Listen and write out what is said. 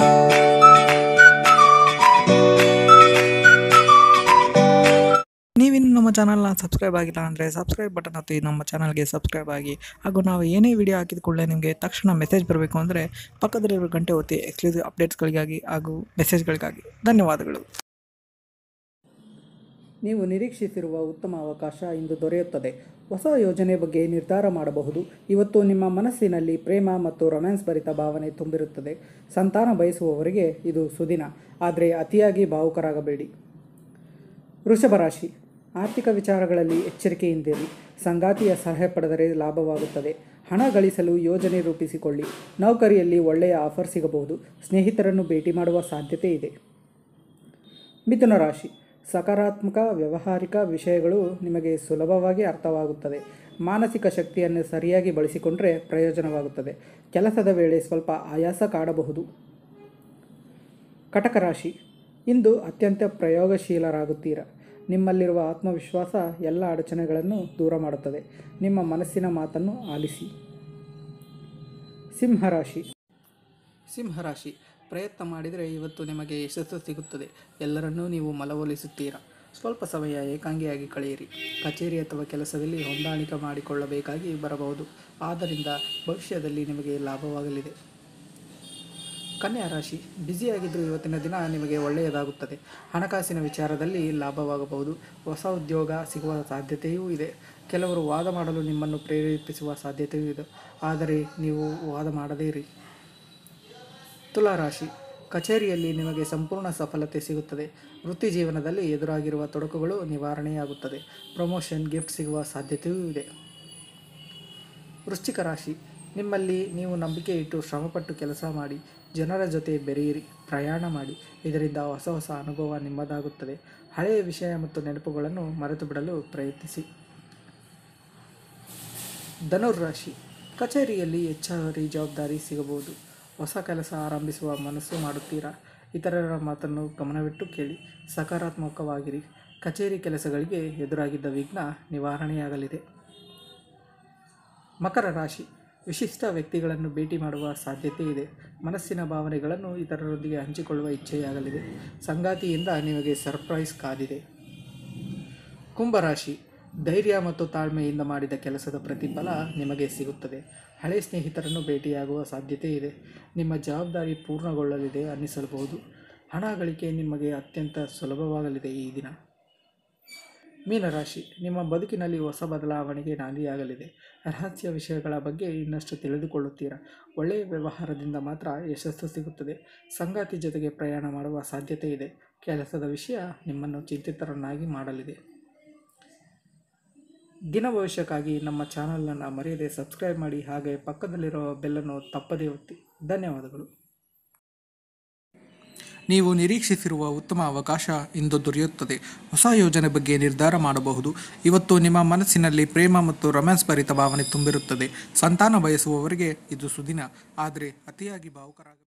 ನೀವಿನ್ನು ನಮ್ಮ ಚಾನಲ್ನ ಸಬ್ಸ್ಕ್ರೈಬ್ ಆಗಿಲ್ಲ ಅಂದರೆ ಸಬ್ಸ್ಕ್ರೈಬ್ ಬಟನ್ ಒತ್ತಿ ನಮ್ಮ ಚಾನಲ್ಗೆ ಸಬ್ಸ್ಕ್ರೈಬ್ ಆಗಿ ಹಾಗೂ ನಾವು ಏನೇ ವಿಡಿಯೋ ಹಾಕಿದ ಕೂಡಲೇ ನಿಮಗೆ ತಕ್ಷಣ ಮೆಸೇಜ್ ಬರಬೇಕು ಅಂದರೆ ಪಕ್ಕದಲ್ಲಿರೋ ಗಂಟೆ ಒತ್ತಿ ಎಕ್ಸ್ಕ್ಲೂಸಿವ್ ಅಪ್ಡೇಟ್ಸ್ಗಳಿಗಾಗಿ ಹಾಗೂ ಮೆಸೇಜ್ಗಳಿಗಾಗಿ ಧನ್ಯವಾದಗಳು ನೀವು ನಿರೀಕ್ಷಿಸಿರುವ ಉತ್ತಮ ಅವಕಾಶ ಇಂದು ದೊರೆಯುತ್ತದೆ ಹೊಸ ಯೋಜನೆ ಬಗ್ಗೆ ನಿರ್ಧಾರ ಮಾಡಬಹುದು ಇವತ್ತು ನಿಮ್ಮ ಮನಸ್ಸಿನಲ್ಲಿ ಪ್ರೇಮ ಮತ್ತು ರೊಮ್ಯಾನ್ಸ್ ಭರಿತ ಭಾವನೆ ತುಂಬಿರುತ್ತದೆ ಸಂತಾನ ಬಯಸುವವರಿಗೆ ಇದು ಸುದಿನ ಆದರೆ ಅತಿಯಾಗಿ ಭಾವುಕರಾಗಬೇಡಿ ವೃಷಭ ರಾಶಿ ಆರ್ಥಿಕ ವಿಚಾರಗಳಲ್ಲಿ ಎಚ್ಚರಿಕೆಯಿಂದಿರಿ ಸಂಗಾತಿಯ ಸಹಾಯ ಪಡೆದರೆ ಲಾಭವಾಗುತ್ತದೆ ಹಣ ಗಳಿಸಲು ಯೋಜನೆ ರೂಪಿಸಿಕೊಳ್ಳಿ ನೌಕರಿಯಲ್ಲಿ ಒಳ್ಳೆಯ ಆಫರ್ ಸಿಗಬಹುದು ಸ್ನೇಹಿತರನ್ನು ಭೇಟಿ ಮಾಡುವ ಸಾಧ್ಯತೆ ಇದೆ ಮಿಥುನ ರಾಶಿ ಸಕಾರಾತ್ಮಕ ವ್ಯಾವಹಾರಿಕ ವಿಷಯಗಳು ನಿಮಗೆ ಸುಲಭವಾಗಿ ಅರ್ಥವಾಗುತ್ತದೆ ಮಾನಸಿಕ ಶಕ್ತಿಯನ್ನು ಸರಿಯಾಗಿ ಬಳಸಿಕೊಂಡರೆ ಪ್ರಯೋಜನವಾಗುತ್ತದೆ ಕೆಲಸದ ವೇಳೆ ಸ್ವಲ್ಪ ಆಯಾಸ ಕಾಡಬಹುದು ಕಟಕ ರಾಶಿ ಇಂದು ಅತ್ಯಂತ ಪ್ರಯೋಗಶೀಲರಾಗುತ್ತೀರ ನಿಮ್ಮಲ್ಲಿರುವ ಆತ್ಮವಿಶ್ವಾಸ ಎಲ್ಲ ಅಡಚಣೆಗಳನ್ನು ದೂರ ಮಾಡುತ್ತದೆ ನಿಮ್ಮ ಮನಸ್ಸಿನ ಮಾತನ್ನು ಆಲಿಸಿ ಸಿಂಹರಾಶಿ ಸಿಂಹರಾಶಿ ಪ್ರಯತ್ನ ಮಾಡಿದರೆ ಇವತ್ತು ನಿಮಗೆ ಯಶಸ್ಸು ಸಿಗುತ್ತದೆ ಎಲ್ಲರನ್ನೂ ನೀವು ಮನವೊಲಿಸುತ್ತೀರಾ ಸ್ವಲ್ಪ ಸಮಯ ಏಕಾಂಗಿಯಾಗಿ ಕಳೆಯಿರಿ ಕಚೇರಿ ಅಥವಾ ಕೆಲಸದಲ್ಲಿ ಹೊಂದಾಣಿಕೆ ಮಾಡಿಕೊಳ್ಳಬೇಕಾಗಿ ಬರಬಹುದು ಆದ್ದರಿಂದ ಭವಿಷ್ಯದಲ್ಲಿ ನಿಮಗೆ ಲಾಭವಾಗಲಿದೆ ಕನ್ಯಾ ರಾಶಿ ಬ್ಯುಸಿಯಾಗಿದ್ದರೂ ಇವತ್ತಿನ ದಿನ ನಿಮಗೆ ಒಳ್ಳೆಯದಾಗುತ್ತದೆ ಹಣಕಾಸಿನ ವಿಚಾರದಲ್ಲಿ ಲಾಭವಾಗಬಹುದು ಹೊಸ ಉದ್ಯೋಗ ಸಿಗುವ ಸಾಧ್ಯತೆಯೂ ಇದೆ ಕೆಲವರು ವಾದ ಮಾಡಲು ನಿಮ್ಮನ್ನು ಪ್ರೇರೇಪಿಸುವ ಸಾಧ್ಯತೆಯೂ ಇದೆ ಆದರೆ ನೀವು ವಾದ ಮಾಡದೇ ಇರಿ ತುಲಾ ರಾಶಿ ಕಚೇರಿಯಲ್ಲಿ ನಿಮಗೆ ಸಂಪೂರ್ಣ ಸಫಲತೆ ಸಿಗುತ್ತದೆ ವೃತ್ತಿ ಜೀವನದಲ್ಲಿ ಎದುರಾಗಿರುವ ತೊಡಕುಗಳು ನಿವಾರಣೆಯಾಗುತ್ತದೆ ಪ್ರಮೋಷನ್ ಗಿಫ್ಟ್ ಸಿಗುವ ಸಾಧ್ಯತೆಯೂ ಇದೆ ವೃಶ್ಚಿಕ ರಾಶಿ ನಿಮ್ಮಲ್ಲಿ ನೀವು ನಂಬಿಕೆ ಇಟ್ಟು ಶ್ರಮಪಟ್ಟು ಕೆಲಸ ಮಾಡಿ ಜನರ ಜೊತೆ ಬೆರೆಯಿರಿ ಪ್ರಯಾಣ ಮಾಡಿ ಇದರಿಂದ ಹೊಸ ಹೊಸ ಅನುಭವ ನಿಮ್ಮದಾಗುತ್ತದೆ ಹಳೆಯ ವಿಷಯ ಮತ್ತು ನೆನಪುಗಳನ್ನು ಮರೆತು ಬಿಡಲು ಪ್ರಯತ್ನಿಸಿ ಧನುರ್ರಾಶಿ ಕಚೇರಿಯಲ್ಲಿ ಹೆಚ್ಚುವರಿ ಜವಾಬ್ದಾರಿ ಸಿಗಬಹುದು ಹೊಸ ಕೆಲಸ ಆರಂಭಿಸುವ ಮನಸ್ಸು ಮಾಡುತ್ತೀರಾ ಇತರರ ಮಾತನ್ನು ಗಮನವಿಟ್ಟು ಕೇಳಿ ಸಕಾರಾತ್ಮಕವಾಗಿರಿ ಕಚೇರಿ ಕೆಲಸಗಳಿಗೆ ಎದುರಾಗಿದ್ದ ವಿಘ್ನ ನಿವಾರಣೆಯಾಗಲಿದೆ ಮಕರ ರಾಶಿ ವಿಶಿಷ್ಟ ವ್ಯಕ್ತಿಗಳನ್ನು ಭೇಟಿ ಮಾಡುವ ಸಾಧ್ಯತೆ ಇದೆ ಮನಸ್ಸಿನ ಭಾವನೆಗಳನ್ನು ಇತರರೊಂದಿಗೆ ಹಂಚಿಕೊಳ್ಳುವ ಇಚ್ಛೆಯಾಗಲಿದೆ ಸಂಗಾತಿಯಿಂದ ನಿಮಗೆ ಸರ್ಪ್ರೈಸ್ ಕಾದಿದೆ ಕುಂಭರಾಶಿ ಧೈರ್ಯ ಮತ್ತು ತಾಳ್ಮೆಯಿಂದ ಮಾಡಿದ ಕೆಲಸದ ಪ್ರತಿಫಲ ನಿಮಗೆ ಸಿಗುತ್ತದೆ ಹಳೆ ಸ್ನೇಹಿತರನ್ನು ಭೇಟಿಯಾಗುವ ಸಾಧ್ಯತೆ ಇದೆ ನಿಮ್ಮ ಜವಾಬ್ದಾರಿ ಪೂರ್ಣಗೊಳ್ಳಲಿದೆ ಅನ್ನಿಸಬಹುದು ಹಣ ಗಳಿಕೆ ನಿಮಗೆ ಅತ್ಯಂತ ಸುಲಭವಾಗಲಿದೆ ಈ ದಿನ ಮೀನರಾಶಿ ನಿಮ್ಮ ಬದುಕಿನಲ್ಲಿ ಹೊಸ ಬದಲಾವಣೆಗೆ ನಾಂದಿಯಾಗಲಿದೆ ರಹಸ್ಯ ವಿಷಯಗಳ ಬಗ್ಗೆ ಇನ್ನಷ್ಟು ತಿಳಿದುಕೊಳ್ಳುತ್ತೀರಾ ಒಳ್ಳೆಯ ವ್ಯವಹಾರದಿಂದ ಮಾತ್ರ ಯಶಸ್ಸು ಸಿಗುತ್ತದೆ ಸಂಗಾತಿ ಜೊತೆಗೆ ಪ್ರಯಾಣ ಮಾಡುವ ಸಾಧ್ಯತೆ ಇದೆ ಕೆಲಸದ ವಿಷಯ ನಿಮ್ಮನ್ನು ಚಿಂತಿತರನ್ನಾಗಿ ಮಾಡಲಿದೆ ದಿನ ಭವಿಷ್ಯಕ್ಕಾಗಿ ನಮ್ಮ ಚಾನಲನ್ನು ಮರೆಯದೆ ಸಬ್ಸ್ಕ್ರೈಬ್ ಮಾಡಿ ಹಾಗೆ ಪಕ್ಕದಲ್ಲಿರೋ ಬೆಲ್ಲನ್ನು ತಪ್ಪದೇ ಒತ್ತಿ ಧನ್ಯವಾದಗಳು ನೀವು ನಿರೀಕ್ಷಿಸಿರುವ ಉತ್ತಮ ಅವಕಾಶ ಇಂದು ದೊರೆಯುತ್ತದೆ ಹೊಸ ಯೋಜನೆ ಬಗ್ಗೆ ನಿರ್ಧಾರ ಮಾಡಬಹುದು ಇವತ್ತು ನಿಮ್ಮ ಮನಸ್ಸಿನಲ್ಲಿ ಪ್ರೇಮ ಮತ್ತು ರೊಮ್ಯಾನ್ಸ್ ಭರಿತ ಭಾವನೆ ತುಂಬಿರುತ್ತದೆ ಸಂತಾನ ಬಯಸುವವರಿಗೆ ಇದು ಸುದಿನ ಆದರೆ ಅತಿಯಾಗಿ ಭಾವುಕರಾಗ